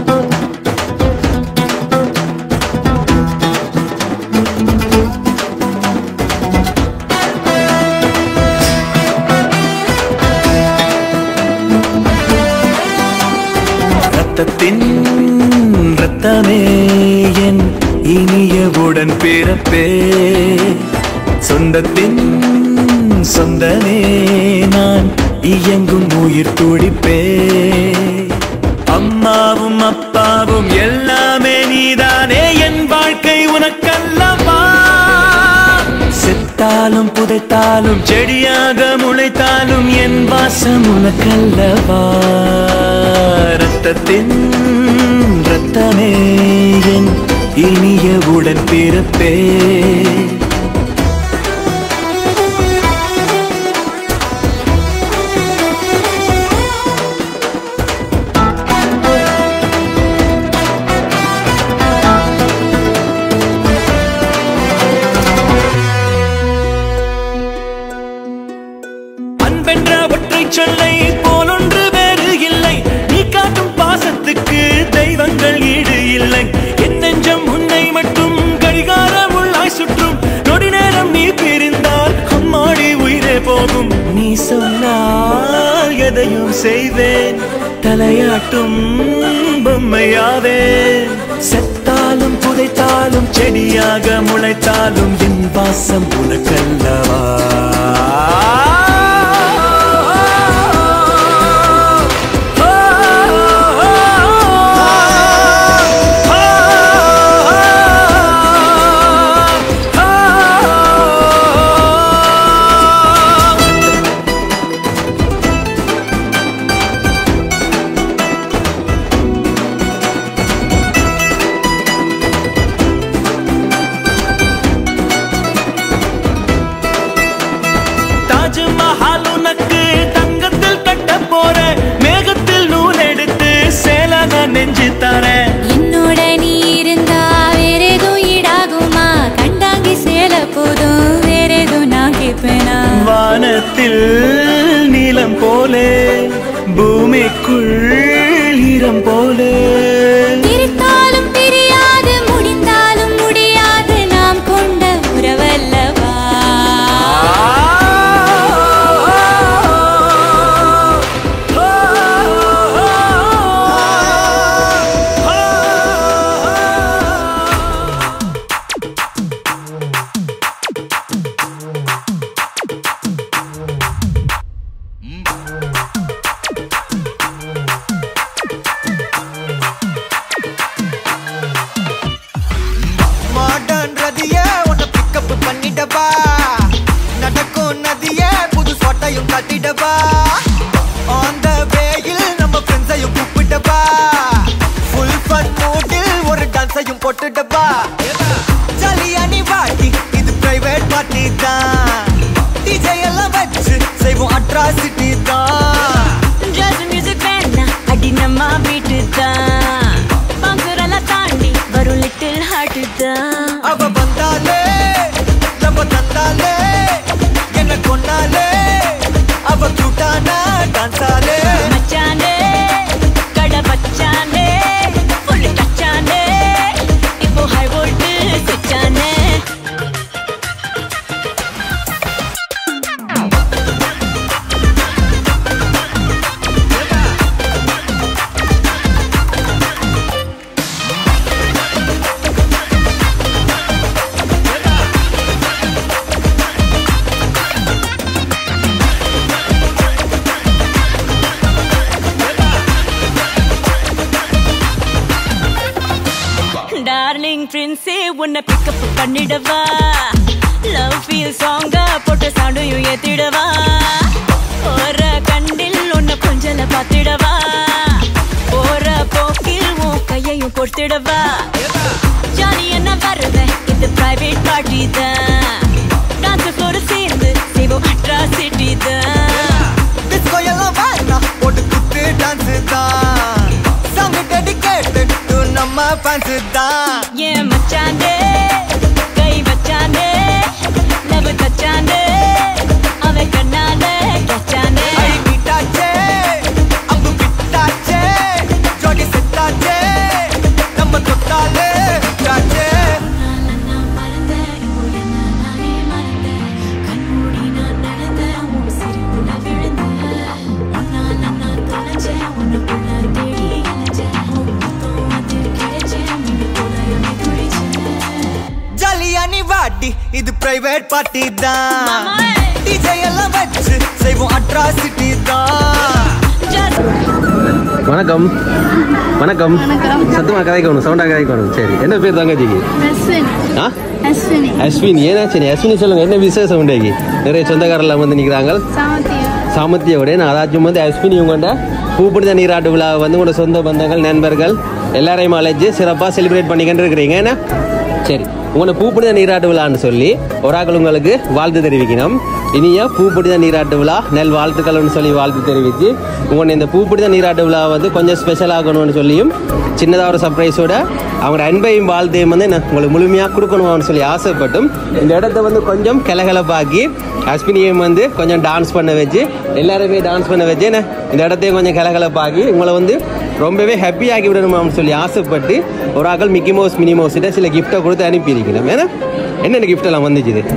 ரத்தத்தின் ரத்தமே என் இனியவுடன் பிறப்பே சொந்தத்தின் சொந்தமே நான் இயங்கும் உயிர் துடிப்பே அம்மாவும் அப்பாவும் எல்லாமே நீதானே என் வாழ்க்கை உனக்கல்லவா செத்தாலும் புதைத்தாலும் செடியாக முளைத்தாலும் என் வாசம் உனக்கல்லவா ரத்தத்தின் ரத்தமே என் இனிய உடன் பிறப்பே அன்பென்ற ஒற்றை சொல்லை போலொன்று வேறு இல்லை நீ காட்டும் பாசத்துக்கு தெய்வங்கள் ஈடு இல்லை என் நெஞ்சம் உன்னை மட்டும் கடிகாரம் உள்ளாய் சுற்றும் நொடி நேரம் நீ பிரிந்தால் அம்மாடி உயிரே போகும் நீ சொன்னால் எதையும் செய்வேன் தலையாட்டும் பொம்மையாவேன் செத்தாலும் புதைத்தாலும் செடியாக முளைத்தாலும் என் வாசம் உனக்கல்லவா தாஜ்மஹால் உனக்கு தங்கத்தில் கட்ட போற மேகத்தில் நூல் எடுத்து சேலக நெஞ்சு தரேன் என்னோட நீ இருந்தா வேற எதுவும் ஈடாகுமா கண்டாங்கி சேல போதும் வேற எதுவும் நான் கேட்பேனா வானத்தில் நீலம் போலே பூமிக்குள் ஈரம் போலே பிரித்தாலும் பிரியாது முடிந்தாலும் முடியாது நாம் கொண்ட உறவல்லவா மாடர்ன் ரதிய உன்னை பிக்கப் பண்ணிடவா நடக்கும் நதிய புது சொட்டையும் கட்டிடவா ஆன் த வேயில் நம்ம ஃப்ரெண்ட்ஸையும் கூப்பிடவா ஃபுல் ஃபன் மூடில் ஒரு டான்ஸையும் போட்டுடவா ஜாலியா நீ வாட்டி இது பிரைவேட் பார்ட்டி தான் டிஜே எல்லாம் வச்சு செய்வோம் அட்ராசிட்டி தான் ஜாஸ் மியூசிக் வேணா அடி நம்ம வீட்டு தான் பங்குரெல்லாம் தாண்டி வரும் லிட்டில் ஹார்ட் தான் அவ வந்தாலே நம்ம தந்தாலே என்ன கொண்டாலே அவ கியூட்டானா டான்ஸாலே மச்சானே கடை பச்சானே ஃபுல் டச்சானே இப்போ ஹை வோல்ட் சுச்சானே டார்லிங் பிரின்ஸே உன்னை பிக்கப் பண்ணிடவா லவ் ஃபீல் சாங்க போட்ட சவுண்டையும் ஏத்திடவா போற கண்டில் உன்னை கொஞ்சல பார்த்திடவா போற போக்கில் உன் கையையும் கொடுத்திடவா ஜாலி என்ன வருவேன் இது பிரைவேட் பார்ட்டி தான் டான்ஸ் ஃப்ளோர் சேர்ந்து செய்வோம் அட்ராசிட்டி தான் டிஸ்கோ எல்லாம் வேணாம் போட்டு குத்து டான்ஸ் தான் சாங் டெடிகேட்டட் டு நம்ம ஃபேன்ஸ் தான் ஏன் மச்சானே கை வச்சானே லவ் தச்சானே அவன் கண்ணாலே கச்சானே ஐ மீட்டாச்சே அம்பு விட்டாச்சே ஜோடி செட்டாச்சே பார்ட்டி இது பிரைவேட் பார்ட்டி தான் மாமா. டிஜே எல்லாம் வச்சு செய்வோம் அட்ராசிட்டி தான் Just வணக்கம் வணக்கம் சத்தமா கதைக்கணும் சவுண்டா கதைக்கணும் சரி என்ன பேர் தங்கச்சிக்கு அஸ்வினி ஆ அஸ்வினி அஸ்வினி ஏன்னா சரி அஸ்வினி சொல்லுங்க என்ன விசேஷம் உண்டாக்கி நிறைய சொந்தக்காரெல்லாம் வந்து நிற்கிறாங்க சாமத்தியம் சாமத்தியோட நான் அதாச்சும் வந்து அஸ்வினி உங்கள்கிட்ட பூப்பிடித்த நீராட்டு விழா வந்து உங்களோட சொந்த பந்தங்கள் நண்பர்கள் எல்லாரையும் அழைச்சு சிறப்பாக செலிப்ரேட் பண்ணிக்கிட்டு இருக்கிறீங்க ஏன்னா சரி உங்களை பூப்பிடித நீராட்டு விழான்னு சொல்லி ஒரு ஆக்கள் உங்களுக்கு வாழ்த்து தெரிவிக்கணும் இனிய பூப்பிடித நீராட்டு விழா நெல் வாழ்த்துக்கள்னு சொல்லி வாழ்த்து தெரிவித்து உங்களை இந்த பூப்பிடித நீராட்டு விழா வந்து கொஞ்சம் ஸ்பெஷல் ஆகணும்னு சொல்லியும் சின்னதாக ஒரு சர்ப்ரைஸோட அவங்களோட அன்பையும் வாழ்த்தையும் வந்து நான் உங்களுக்கு முழுமையாக கொடுக்கணும்னு சொல்லி ஆசைப்பட்டும் இந்த இடத்த வந்து கொஞ்சம் கிளகலப்பாக்கி அஸ்வினியையும் வந்து கொஞ்சம் டான்ஸ் பண்ண வச்சு எல்லாருமே டான்ஸ் பண்ண வச்சு என்ன இந்த இடத்தையும் கொஞ்சம் கிளகலப்பாக்கி உங்களை வந்து ரொம்பவே ஹாப்பி ஆக்கி விடணுமான்னு சொல்லி ஆசைப்பட்டு ஒரு ஆக்கள் மிக்கி மவுஸ் மினி மவுஸ் கிட்ட சில கிஃப்ட்டை கொடுத்து அனுப்பியிருக்கணும் ஏன்னா என்னென்ன gift எல்லாம் வந்துச்சு இது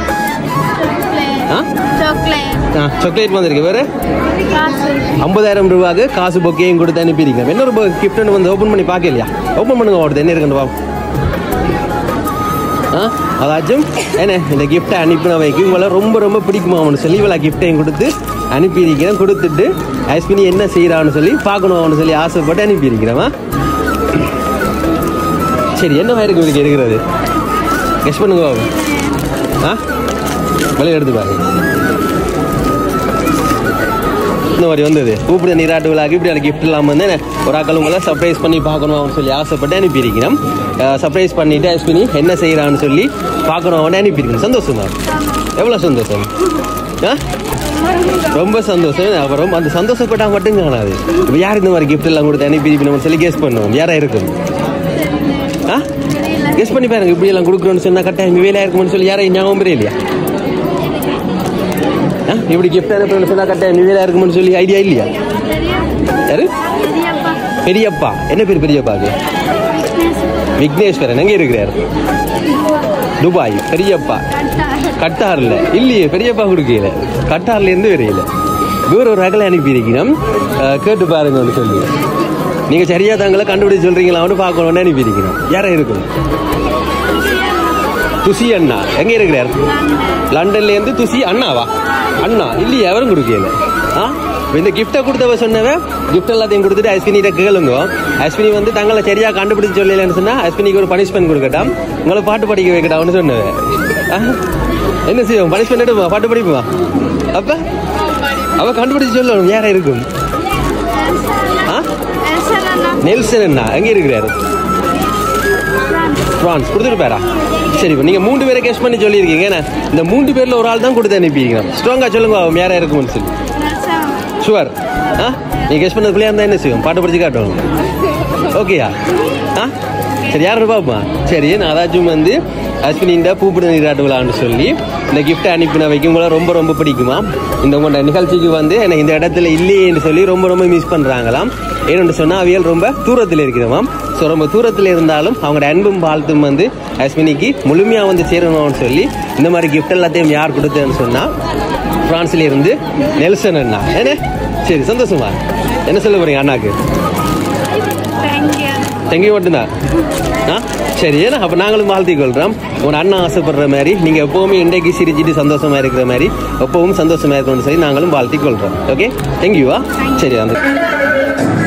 ஆ சாக்லேட் ஆ சாக்லேட் வந்திருக்கு வேறு காசு ஐம்பதாயிரம் ரூபாய்க்கு காசு பொக்கையும் கொடுத்து அனுப்பியிருக்கேன் இன்னொரு கிஃப்ட்னு வந்து ஓப்பன் பண்ணி பார்க்கலையா ஓப்பன் பண்ணுங்க ஓடுது என்ன இருக்குன்னு பாப்போம் ஆ அதாச்சும் என்ன இந்த கிஃப்ட்டை அனுப்பினவைக்கு உங்களை ரொம்ப ரொம்ப பிடிக்குமா அவனு சொல்லி இவ்வளோ கிஃப்டையும் கொடுத்து அனுப்பியிருக்கிறேன் கொடுத்துட்டு ஐஸ்பினி என்ன செய்கிறான்னு சொல்லி பார்க்கணும் அவனு சொல்லி ஆசைப்பட்டு அனுப்பியிருக்கிறேன் சரி என்ன மாதிரி உங்களுக்கு இருக்கிறது கெஸ் பண்ணுங்க பாப்போம். ஆ வெளியே எடுத்து பாருங்க இந்த மாதிரி வந்தது கூப்பிட நீராட்டு விழாக்கு இப்படி எனக்கு கிஃப்ட் இல்லாமல் வந்து ஒரு ஆக்கள் உங்களை சர்ப்ரைஸ் பண்ணி பார்க்கணும் அப்படின்னு சொல்லி ஆசைப்பட்டு அனுப்பியிருக்கிறோம் சர்ப்ரைஸ் பண்ணிட்டு அஸ்வினி என்ன செய்கிறான்னு சொல்லி பார்க்கணும் அவனை அனுப்பியிருக்கேன் சந்தோஷம் தான் எவ்வளோ சந்தோஷம் ஆ ரொம்ப சந்தோஷம் அப்புறம் அந்த சந்தோஷப்பட்டா மட்டும் காணாது இப்போ யார் இந்த மாதிரி gift எல்லாம் கொடுத்து அனுப்பியிருக்கணும் சொல்லி கேஸ் பண்ணுவோம் யாரா இருக்கும் ஆ கெஸ் பண்ணி பாருங்க இப்படி எல்லாம் கொடுக்குறோன்னு சொன்னா கட்டாயம் வேலையா இருக்கும்னு சொல்லி யாரையும் ஞாபகம் இல்லையா ஆ இப்படி கிஃப்ட் அனுப்பணும்னு சொன்னா கட்டாயம் வேலையா இருக்கும்னு சொல்லி ஐடியா இல்லையா யாரு பெரியப்பா பெரியப்பா என்ன பேர் பெரியப்பாக்கு விக்னேஸ்வரன் எங்க இருக்கிறார் துபாய் பெரியப்பா கட்டார்ல இல்லையே பெரியப்பா கொடுக்கல கட்டார்ல இருந்து வரையில வேற ஒரு ரகலை அனுப்பியிருக்கணும் அஹ், கேட்டு பாருங்கன்னு சொல்லி நீங்க சரியா தாங்களே கண்டுபிடிச்சு சொல்றீங்களான்னு பார்க்கணும்னு அனுப்பியிருக்கணும் யாரா இருக்கும் துசி அண்ணா எங்க இருக்கிறார் லண்டன்ல இருந்து துசி அண்ணாவா அண்ணா இல்லையே அவரும் கொடுக்கல ஆ இந்த கிஃப்டை கொடுத்தவ சொன்னவ கிஃப்ட் எல்லாத்தையும் கொடுத்துட்டு அஸ்வினிட்ட கேளுங்க அஸ்வினி வந்து தங்களை சரியா கண்டுபிடிச்சு சொல்லலன்னு சொன்னா அஸ்வினிக்கு ஒரு பனிஷ்மெண்ட் கொடுக்கட்டாம் உங்களை பாட்டு படிக்க வைக்கட்டாம்னு சொன்னவ ஆ? என்ன செய்வோம் பனிஷ்மெண்ட் எடுப்பா பாட்டு படிப்புமா அப்ப அவ கண்டுபிடிச்சு சொல்லணும் யாரா இருக்கும் ஆ நெல்சன் அண்ணா எங்க இருக்கிறாரு பிரான்ஸ் கொடுத்துருப்பாரா சரி இப்போ நீங்கள் மூன்று பேரை கேஷ் பண்ணி சொல்லியிருக்கீங்க ஏன்னா இந்த மூன்று பேரில் ஒரு ஆள் தான் கொடுத்து அனுப்பிக்கிறோம் ஸ்ட்ராங்காக சொல்லுங்க அவன் யாரா இருக்கும்னு சொல்லி ஷுவர் ஆ நீ கெஸ் பண்ணதுக்குள்ளே இருந்தால் என்ன செய்வோம் பாட்டு படிச்சு காட்டுவோம் ஓகேயா ஆ சரி யாரும் பாப்பா சரி நான் அதாச்சும் வந்து அஸ்வினின்ற பூப்பிட நீராட்டு விழான்னு சொல்லி இந்த கிஃப்ட்டை அனுப்பின வைக்கும் உங்களை ரொம்ப ரொம்ப பிடிக்குமா இந்த உங்களோட நிகழ்ச்சிக்கு வந்து எனக்கு இந்த இடத்துல இல்லையேன்னு சொல்லி ரொம்ப ரொம்ப மிஸ் பண்ணுறாங்களாம் ஏன்னு சொன்னால் அவியல் ரொம்ப தூரத்தில் இருக்கிறவாம் ஸோ ரொம்ப தூரத்தில் இருந்தாலும் அவங்களோட அன்பும் வாழ்த்தும் வந்து அஸ்வினிக்கு முழுமையாக வந்து சேரணும்னு சொல்லி இந்த மாதிரி கிஃப்ட் எல்லாத்தையும் யார் கொடுத்தேன்னு சொன்னால் பிரான்ஸ்ல இருந்து நெல்சன் அண்ணா என்ன சரி சந்தோஷமா என்ன சொல்ல போறீங்க அண்ணாக்கு தேங்க்யூ தங்கி மட்டும்தான் ஆ சரி ஏன்னா அப்போ நாங்களும் வாழ்த்தி கொள்கிறோம் உன் அண்ணா ஆசைப்படுற மாதிரி நீங்கள் எப்போவுமே இன்றைக்கு சிரிச்சிட்டு சந்தோஷமா இருக்கிற மாதிரி எப்பவும் சந்தோஷமா இருக்கணும்னு சொல்லி நாங்களும் வாழ்த்தி கொள்கிறோம் ஓகே தேங்க்யூவா சரி அந்த